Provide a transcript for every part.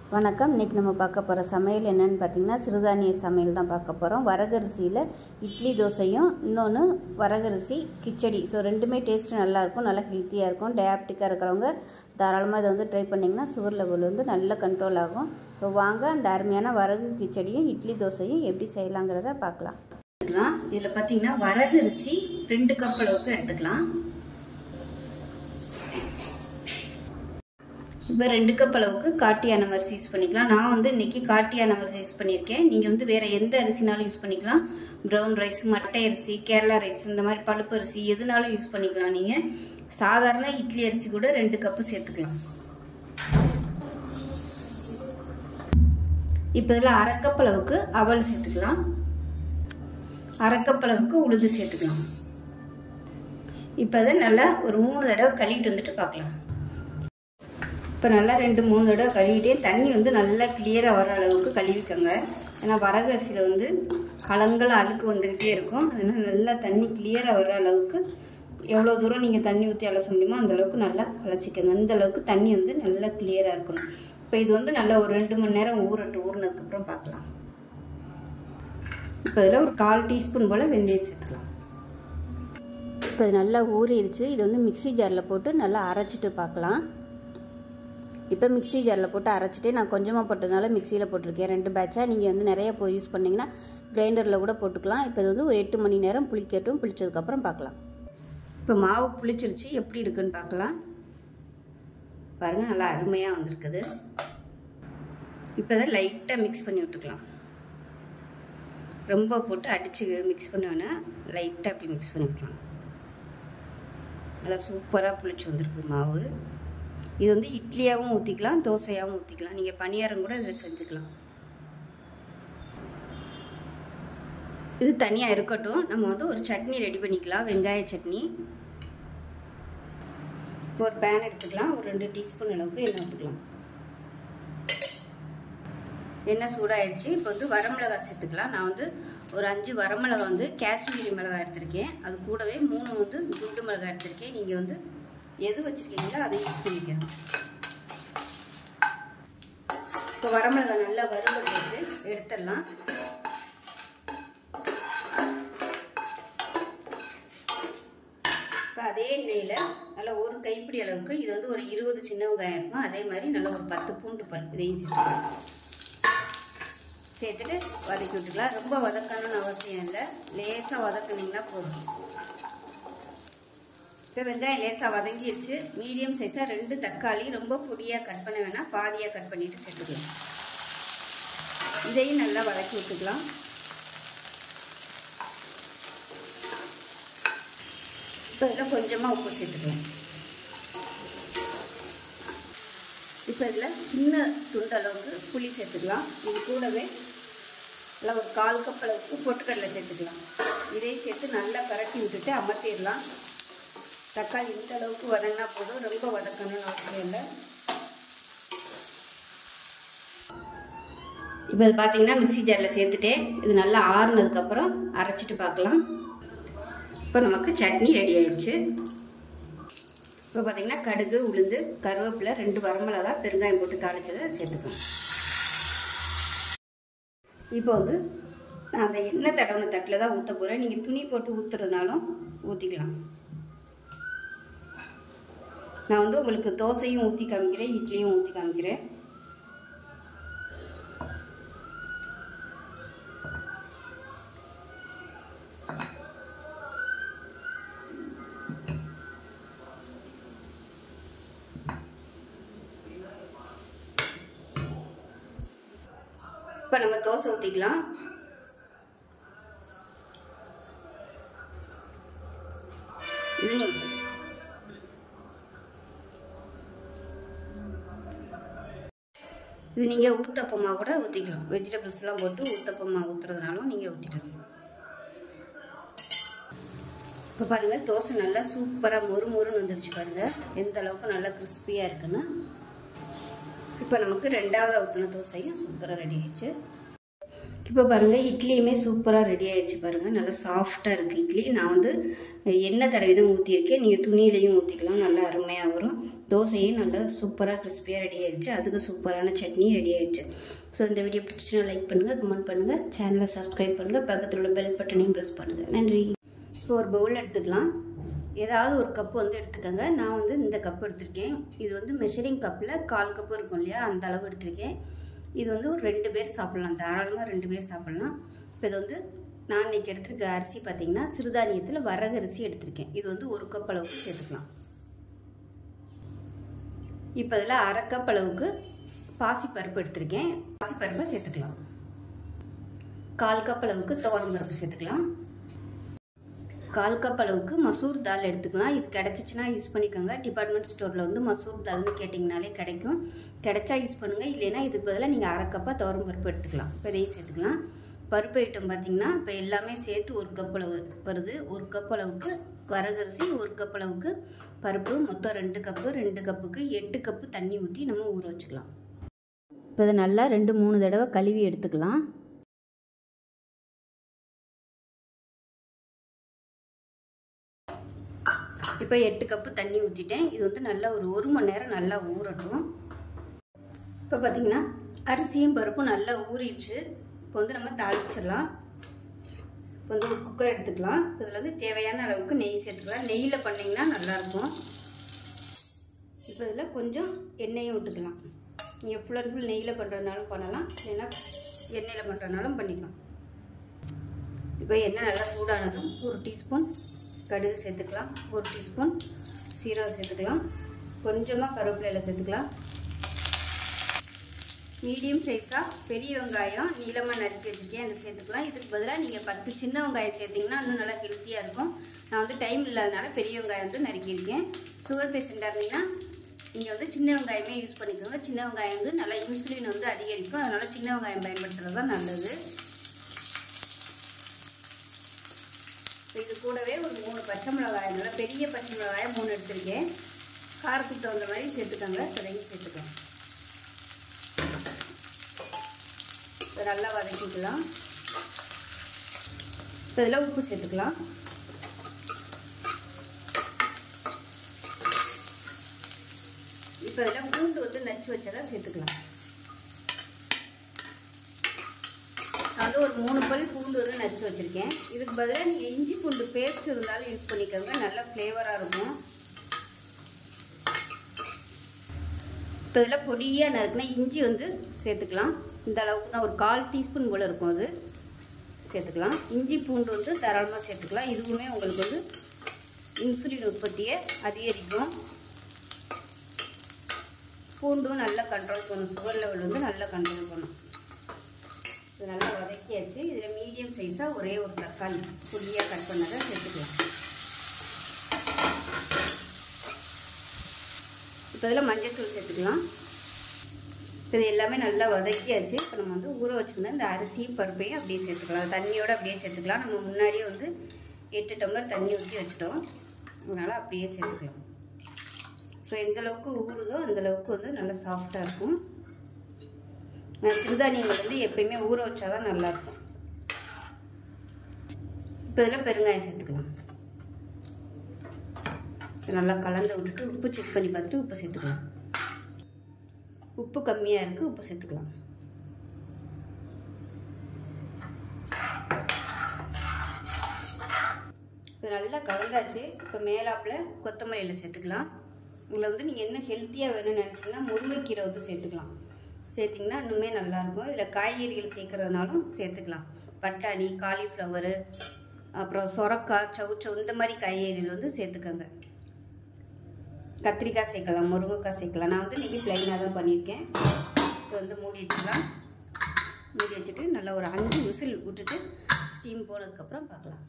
வணக்கம் இன்றைக்கி நம்ம பார்க்க போகிற சமையல் என்னென்னு பார்த்தீங்கன்னா சிறுதானிய சமையல் தான் பார்க்க போகிறோம் வரகரிசியில் இட்லி தோசையும் இன்னொன்று வரகரிசி கிச்சடி ஸோ ரெண்டுமே டேஸ்ட்டு நல்லாயிருக்கும் நல்லா ஹெல்த்தியாக இருக்கும் டயாபிட்டிக்காக இருக்கிறவங்க தாராளமாக இதை வந்து ட்ரை பண்ணிங்கன்னா சுகர் லெவல் வந்து நல்ல கண்ட்ரோல் ஆகும் ஸோ வாங்க அந்த அருமையான வரகு கிச்சடியும் இட்லி தோசையும் எப்படி செய்யலாங்கிறத பார்க்கலாம் எடுத்துக்கலாம் இதில் பார்த்தீங்கன்னா வரகரிசி ரெண்டு கப் அளவுக்கு எடுத்துக்கலாம் இப்போ ரெண்டு கப் அளவுக்கு காட்டி அரிசி யூஸ் பண்ணிக்கலாம் நான் வந்து இன்றைக்கி காட்டி அரிசி யூஸ் பண்ணியிருக்கேன் நீங்கள் வந்து வேறு எந்த அரிசினாலும் யூஸ் பண்ணிக்கலாம் ப்ரௌன் ரைஸ் மட்டை அரிசி கேரளா ரைஸ் இந்த மாதிரி பழுப்பு அரிசி எதுனாலும் யூஸ் பண்ணிக்கலாம் நீங்கள் சாதாரண இட்லி அரிசி கூட ரெண்டு கப்பு சேர்த்துக்கலாம் இப்போ இதில் அரை கப் அளவுக்கு அவல் சேர்த்துக்கலாம் அரை கப் அளவுக்கு உளுந்து சேர்த்துக்கலாம் இப்போ அதை நல்லா ஒரு மூணு தடவை கழுவிட்டு வந்துட்டு பார்க்கலாம் இப்போ நல்லா ரெண்டு மூணு தடவை கழுவிட்டே தண்ணி வந்து நல்லா கிளியராக வர அளவுக்கு கழுவிக்கோங்க ஏன்னா வரகரிசியில் வந்து கலங்கள் அழுக்கு வந்துக்கிட்டே இருக்கும் அதனால் நல்லா தண்ணி கிளியராக வர அளவுக்கு எவ்வளோ தூரம் நீங்கள் தண்ணி ஊற்றி அலச முடியுமோ அந்த அளவுக்கு நல்லா அலசிக்கோங்க அந்த அளவுக்கு தண்ணி வந்து நல்லா கிளியராக இருக்கணும் இப்போ இது வந்து நல்லா ஒரு ரெண்டு மணி நேரம் ஊறட்டு ஊறினதுக்கப்புறம் பார்க்கலாம் இப்போ இதில் ஒரு கால் டீஸ்பூன் போல் வெந்தயம் சேர்த்துக்கலாம் இப்போ இது நல்லா ஊறிடுச்சு இது வந்து மிக்சி ஜாரில் போட்டு நல்லா அரைச்சிட்டு பார்க்கலாம் இப்போ மிக்சி ஜாரில் போட்டு அரைச்சிட்டு நான் கொஞ்சமாக போட்டதுனால மிக்சியில் போட்டிருக்கேன் ரெண்டு பேட்சாக நீங்கள் வந்து நிறைய போய் யூஸ் பண்ணிங்கன்னா கிரைண்டரில் கூட போட்டுக்கலாம் இப்போ இது வந்து ஒரு எட்டு மணி நேரம் புளிக்கட்டும் புளிச்சதுக்கப்புறம் பார்க்கலாம் இப்போ மாவு புளிச்சிருச்சு எப்படி இருக்குன்னு பார்க்கலாம் பாருங்கள் நல்லா அருமையாக வந்திருக்குது இப்போ அதை லைட்டாக மிக்ஸ் பண்ணி விட்டுக்கலாம் ரொம்ப போட்டு அடித்து மிக்ஸ் பண்ணுவேன்னா லைட்டாக அப்படி மிக்ஸ் பண்ணி விட்டுலாம் நல்லா சூப்பராக புளிச்சு வந்திருக்கு மாவு இது வந்து இட்லியாகவும் ஊற்றிக்கலாம் தோசையாகவும் ஊற்றிக்கலாம் நீங்கள் பணியாரம் கூட இதில் செஞ்சுக்கலாம் இது தனியாக இருக்கட்டும் நம்ம வந்து ஒரு சட்னி ரெடி பண்ணிக்கலாம் வெங்காய சட்னி இப்போ ஒரு பேன் எடுத்துக்கலாம் ஒரு ரெண்டு டீஸ்பூன் அளவுக்கு எண்ணெய் விட்டுக்கலாம் எண்ணெய் சூடாகிடுச்சு இப்போ வந்து வரமிளகாய் சேர்த்துக்கலாம் நான் வந்து ஒரு அஞ்சு வரமிளகாய் வந்து காஷ்மீரி மிளகாய் எடுத்திருக்கேன் அது கூடவே மூணு வந்து குண்டு மிளகாய் எடுத்திருக்கேன் நீங்கள் வந்து எது வச்சுருக்கீங்களோ அதை யூஸ் பண்ணிக்கணும் இப்போ வரமிளகாய் நல்லா வறுவல் வச்சு எடுத்துடலாம் இப்போ அதே எண்ணெயில் நல்லா ஒரு கைப்பிடி அளவுக்கு இது வந்து ஒரு இருபது சின்ன வெங்காயம் இருக்கும் அதே மாதிரி நல்லா ஒரு பத்து பூண்டு பருப்பு இதையும் சேர்த்துக்கலாம் சேர்த்துட்டு வதக்கி விட்டுக்கலாம் ரொம்ப வதக்கணும்னு அவசியம் இல்லை லேசாக வதக்குனிங்கன்னா போதும் இப்போ வெங்காயம் லேசாக வதங்கிடுச்சு மீடியம் சைஸாக ரெண்டு தக்காளி ரொம்ப பொடியாக கட் பண்ண வேணாம் பாதியாக கட் பண்ணிவிட்டு சேர்த்துக்கலாம் இதையும் நல்லா வதக்கி விட்டுக்கலாம் இப்போ இதில் கொஞ்சமாக உப்பு சேர்த்துக்கலாம் இப்போ இதில் சின்ன துண்டு அளவுக்கு புளி சேர்த்துக்கலாம் இது கூடவே நல்லா ஒரு கால் கப் அளவுக்கு பொட்டுக்கடலை சேர்த்துக்கலாம் இதையும் சேர்த்து நல்லா பரட்டி விட்டுட்டு அமர்த்திடலாம் தக்காளி இந்த அளவுக்கு வதங்கினா போதும் ரொம்ப வதக்கணும்னு அவசியம் இல்லை இப்போ இது பார்த்தீங்கன்னா மிக்சி ஜாரில் சேர்த்துட்டேன் இது நல்லா ஆறுனதுக்கப்புறம் அரைச்சிட்டு பார்க்கலாம் இப்போ நமக்கு சட்னி ரெடி ஆயிடுச்சு இப்போ பார்த்தீங்கன்னா கடுகு உளுந்து கருவேப்பிலை ரெண்டு வரமிளகா பெருங்காயம் போட்டு தாளிச்சதை சேர்த்துக்கணும் இப்போ வந்து நான் அந்த எண்ணெய் தடவின தட்டில் தான் ஊற்ற போகிறேன் நீங்கள் துணி போட்டு ஊற்றுறதுனாலும் ஊற்றிக்கலாம் நான் வந்து உங்களுக்கு தோசையும் ஊற்றி காமிக்கிறேன் இட்லியும் ஊற்றி காமிக்கிறேன் இப்போ நம்ம தோசை ஊற்றிக்கலாம் இது நீங்கள் இது நீங்கள் ஊத்தப்பமாக கூட ஊற்றிக்கலாம் வெஜிடபிள்ஸ்லாம் போட்டு ஊத்தப்பமாக ஊற்றுறதுனாலும் நீங்கள் ஊற்றிக்கலாம் இப்போ பாருங்கள் தோசை நல்லா சூப்பராக மொறு மொறுன்னு வந்துருச்சு பாருங்கள் எந்த அளவுக்கு நல்லா கிறிஸ்பியாக இருக்குன்னு இப்போ நமக்கு ரெண்டாவது ஊற்றின தோசையும் சூப்பராக ரெடி ஆயிடுச்சு இப்போ பாருங்கள் இட்லியுமே சூப்பராக ரெடி ஆயிடுச்சு பாருங்கள் நல்லா சாஃப்டாக இருக்குது இட்லி நான் வந்து எண்ணெய் தடவி தான் ஊற்றியிருக்கேன் நீங்கள் துணியிலையும் ஊற்றிக்கலாம் நல்லா அருமையாக வரும் தோசையும் நல்லா சூப்பராக கிறிஸ்பியாக ரெடி ஆயிடுச்சு அதுக்கு சூப்பரான சட்னி ரெடி ஆயிடுச்சு ஸோ இந்த வீடியோ பிடிச்சிச்சுன்னா லைக் பண்ணுங்கள் கமெண்ட் பண்ணுங்கள் சேனலை சப்ஸ்கிரைப் பண்ணுங்கள் பக்கத்தில் உள்ள பெல் பட்டனையும் ப்ரெஸ் பண்ணுங்கள் நன்றி ஸோ ஒரு பவுல் எடுத்துக்கலாம் ஏதாவது ஒரு கப்பு வந்து எடுத்துக்கோங்க நான் வந்து இந்த கப் எடுத்திருக்கேன் இது வந்து மெஷரிங் கப்பில் கால் கப்பு இருக்கும் இல்லையா அந்த அளவு எடுத்திருக்கேன் இது வந்து ஒரு ரெண்டு பேர் சாப்பிட்லாம் தாராளமாக ரெண்டு பேர் சாப்பிட்லாம் இப்போ இது வந்து நான் இன்றைக்கி எடுத்திருக்க அரிசி பார்த்திங்கன்னா சிறுதானியத்தில் வரகு அரிசி எடுத்திருக்கேன் இது வந்து ஒரு கப் அளவுக்கு சேர்த்துக்கலாம் இப்போ இதில் அரை கப் அளவுக்கு பாசிப்பருப்பு எடுத்திருக்கேன் பாசிப்பருப்பை சேர்த்துக்கலாம் கால் கப் அளவுக்கு துவரம் பருப்பு சேர்த்துக்கலாம் கால் கப் அளவுக்கு மசூர் தால் எடுத்துக்கலாம் இது கிடச்சிச்சின்னா யூஸ் பண்ணிக்கோங்க டிபார்ட்மெண்ட் ஸ்டோரில் வந்து மசூர் தால்னு கேட்டிங்கனாலே கிடைக்கும் கிடைச்சா யூஸ் பண்ணுங்கள் இல்லைன்னா இதுக்கு பதிலாக நீங்கள் அரை கப்பாக துவரம் பருப்பு எடுத்துக்கலாம் இப்போ இதையும் சேர்த்துக்கலாம் பருப்பு ஐட்டம் பார்த்திங்கன்னா இப்போ எல்லாமே சேர்த்து ஒரு கப் அளவு வருது ஒரு கப் அளவுக்கு வரகரிசி ஒரு கப் அளவுக்கு பருப்பு மொத்தம் ரெண்டு கப்பு ரெண்டு கப்புக்கு எட்டு கப்பு தண்ணி ஊற்றி நம்ம ஊற வச்சுக்கலாம் இப்போ இதை நல்லா ரெண்டு மூணு தடவை கழுவி எடுத்துக்கலாம் இப்போ எட்டு கப்பு தண்ணி ஊற்றிட்டேன் இது வந்து நல்லா ஒரு ஒரு மணி நேரம் நல்லா ஊறட்டும் இப்போ பார்த்தீங்கன்னா அரிசியும் பருப்பும் நல்லா ஊறிடுச்சு இப்போ வந்து நம்ம தாளிச்சிடலாம் இப்போ வந்து ஒரு குக்கர் எடுத்துக்கலாம் இதில் வந்து தேவையான அளவுக்கு நெய் சேர்த்துக்கலாம் நெய்யில் பண்ணிங்கன்னா நல்லாயிருக்கும் இப்போ இதில் கொஞ்சம் எண்ணெயும் விட்டுக்கலாம் நீங்கள் ஃபுல் அண்ட் ஃபுல் நெய்யில் பண்ணுறதுனாலும் பண்ணலாம் இல்லைன்னா எண்ணெயில் பண்ணுறதுனாலும் பண்ணிக்கலாம் இப்போ எண்ணெய் நல்லா சூடானதும் ஒரு டீஸ்பூன் கடுகு சேர்த்துக்கலாம் ஒரு டீஸ்பூன் சீரகம் சேர்த்துக்கலாம் கொஞ்சமாக கருவேப்பிலையில் சேர்த்துக்கலாம் மீடியம் சைஸாக பெரிய வெங்காயம் நீளமாக நறுக்கி வச்சுருக்கேன் அதை சேர்த்துக்கலாம் இதுக்கு பதிலாக நீங்கள் பத்து சின்ன வெங்காயம் சேர்த்திங்கன்னா இன்னும் நல்லா ஹெல்த்தியாக இருக்கும் நான் வந்து டைம் இல்லாதனால பெரிய வெங்காயம் வந்து நறுக்கியிருக்கேன் சுகர் பேஷண்ட்டாக இருந்தீங்கன்னா நீங்கள் வந்து சின்ன வெங்காயமே யூஸ் பண்ணிக்கோங்க சின்ன வெங்காயம் வந்து நல்லா இன்சுலின் வந்து அதிகரிக்கும் அதனால் சின்ன வெங்காயம் பயன்படுத்துகிறது தான் நல்லது இது கூடவே ஒரு மூணு பச்சை மிளகாய் நல்லா பெரிய பச்சை மிளகாயை மூணு எடுத்திருக்கேன் காரத்துக்கு தகுந்த மாதிரி சேர்த்துக்கோங்க கடையும் சேர்த்துக்கோங்க இதை நல்லா வதக்கிக்கலாம் இப்போ இதில் உப்பு சேர்த்துக்கலாம் இப்போ இதில் பூண்டு வந்து நச்சு வச்சதை சேர்த்துக்கலாம் நான் வந்து ஒரு மூணு பல் பூண்டு வந்து நச்சு வச்சுருக்கேன் இதுக்கு பதிலாக நீங்கள் இஞ்சி பூண்டு பேஸ்ட் இருந்தாலும் யூஸ் பண்ணிக்கோங்க நல்லா ஃப்ளேவராக இருக்கும் இப்போ இதில் பொடியாக நறுக்குனா இஞ்சி வந்து சேர்த்துக்கலாம் இந்த அளவுக்கு தான் ஒரு கால் டீஸ்பூன் போல் இருக்கும் அது சேர்த்துக்கலாம் இஞ்சி பூண்டு வந்து தாராளமாக சேர்த்துக்கலாம் இதுவுமே உங்களுக்கு வந்து இன்சுலின் உற்பத்தியை அதிகரிக்கும் பூண்டும் நல்லா கண்ட்ரோல் பண்ணும் சுகர் லெவல் வந்து நல்லா கண்ட்ரோல் பண்ணும் இது நல்லா வதக்கியாச்சு இதில் மீடியம் சைஸாக ஒரே ஒரு தக்காளி பொடியாக கட் பண்ணதை சேர்த்துக்கலாம் இப்போ இதில் மஞ்சள்தூள் சேர்த்துக்கலாம் இப்போ இது எல்லாமே நல்லா வதக்கியாச்சு இப்போ நம்ம வந்து ஊற வச்சுருந்தா இந்த அரிசியும் பருப்பையும் அப்படியே சேர்த்துக்கலாம் தண்ணியோடு அப்படியே சேர்த்துக்கலாம் நம்ம முன்னாடியே வந்து எட்டு டம்ளர் தண்ணி ஊற்றி வச்சுட்டோம் அதனால் அப்படியே சேர்த்துக்கலாம் ஸோ எந்தளவுக்கு ஊறுதோ அந்தளவுக்கு வந்து நல்லா சாஃப்டாக இருக்கும் நான் சிறுதானியங்கள் வந்து எப்பயுமே ஊற வச்சா தான் நல்லாயிருக்கும் இப்போ இதில் பெருங்காயம் சேர்த்துக்கலாம் நல்லா கலந்து விட்டுட்டு உப்பு செக் பண்ணி பார்த்துட்டு உப்பு சேர்த்துக்கலாம் உப்பு கம்மியாக இருக்குது உப்பு சேர்த்துக்கலாம் இது நல்லா கலந்தாச்சு இப்போ மேலாப்பில் கொத்தமல்லியில் சேர்த்துக்கலாம் இதில் வந்து நீங்கள் என்ன ஹெல்த்தியாக வேணும்னு நினச்சிங்கன்னா முருங்கைக்கீரை வந்து சேர்த்துக்கலாம் சேர்த்திங்கன்னா இன்னுமே நல்லாயிருக்கும் இதில் காய்கறிகள் சேர்க்குறதுனாலும் சேர்த்துக்கலாம் பட்டாணி காலிஃப்ளவரு அப்புறம் சொரக்காய் சவுச்சவு இந்த மாதிரி காய்கறிகள் வந்து சேர்த்துக்கோங்க கத்திரிக்காய் சேர்க்கலாம் முருங்கைக்காய் சேர்க்கலாம் நான் வந்து இன்றைக்கி ப்ளைனாக தான் பண்ணியிருக்கேன் இப்போ வந்து மூடி வச்சுக்கலாம் மூடி வச்சுட்டு நல்லா ஒரு அஞ்சு விசில் விட்டுட்டு ஸ்டீம் போனதுக்கப்புறம் பார்க்கலாம்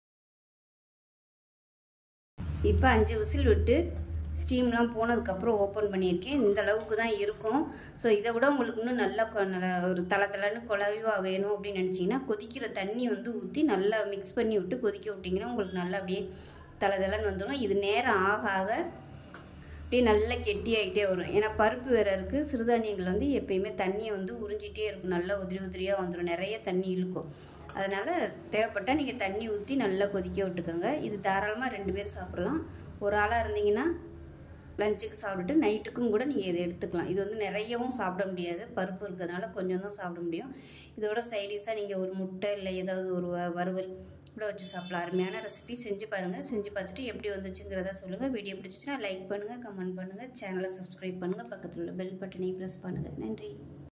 இப்போ அஞ்சு விசில் விட்டு ஸ்டீம்லாம் போனதுக்கப்புறம் ஓப்பன் பண்ணியிருக்கேன் இந்த அளவுக்கு தான் இருக்கும் ஸோ இதை விட உங்களுக்கு இன்னும் நல்லா கொ- நல்லா ஒரு தலை தலைன்னு குழவாக வேணும் அப்படின்னு நினச்சிங்கன்னா கொதிக்கிற தண்ணி வந்து ஊற்றி நல்லா மிக்ஸ் பண்ணி விட்டு கொதிக்க விட்டிங்கன்னா உங்களுக்கு நல்லா அப்படியே தலை தலைன்னு வந்துடும் இது நேரம் ஆக ஆக அப்படியே நல்லா கெட்டியாகிட்டே வரும் ஏன்னா பருப்பு வேறு இருக்குது சிறுதானியங்கள் வந்து எப்பயுமே தண்ணியை வந்து உறிஞ்சிட்டே இருக்கும் நல்லா உதிரி உதிரியாக வந்துடும் நிறைய தண்ணி இழுக்கும் அதனால் தேவைப்பட்டால் நீங்கள் தண்ணி ஊற்றி நல்லா கொதிக்க விட்டுக்கோங்க இது தாராளமாக ரெண்டு பேர் சாப்பிட்லாம் ஒரு ஆளாக இருந்தீங்கன்னா லஞ்சுக்கு சாப்பிட்டுட்டு நைட்டுக்கும் கூட நீங்கள் இதை எடுத்துக்கலாம் இது வந்து நிறையவும் சாப்பிட முடியாது பருப்பு இருக்கிறதுனால கொஞ்சம் தான் சாப்பிட முடியும் இதோட சைடிஷாக நீங்கள் ஒரு முட்டை இல்லை ஏதாவது ஒரு வ- வறுவல் கூட வச்சு சாப்பிடலாம் அருமையான ரெசிபி செஞ்சு பாருங்கள் செஞ்சு பார்த்துட்டு எப்படி வந்துச்சுங்கிறத சொல்லுங்கள் வீடியோ பிடிச்சிச்சுன்னா லைக் பண்ணுங்கள் கமெண்ட் பண்ணுங்கள் சேனலை சப்ஸ்கிரைப் பண்ணுங்கள் பக்கத்தில் உள்ள பெல் பட்டனையும் ப்ரெஸ் பண்ணுங்கள் நன்றி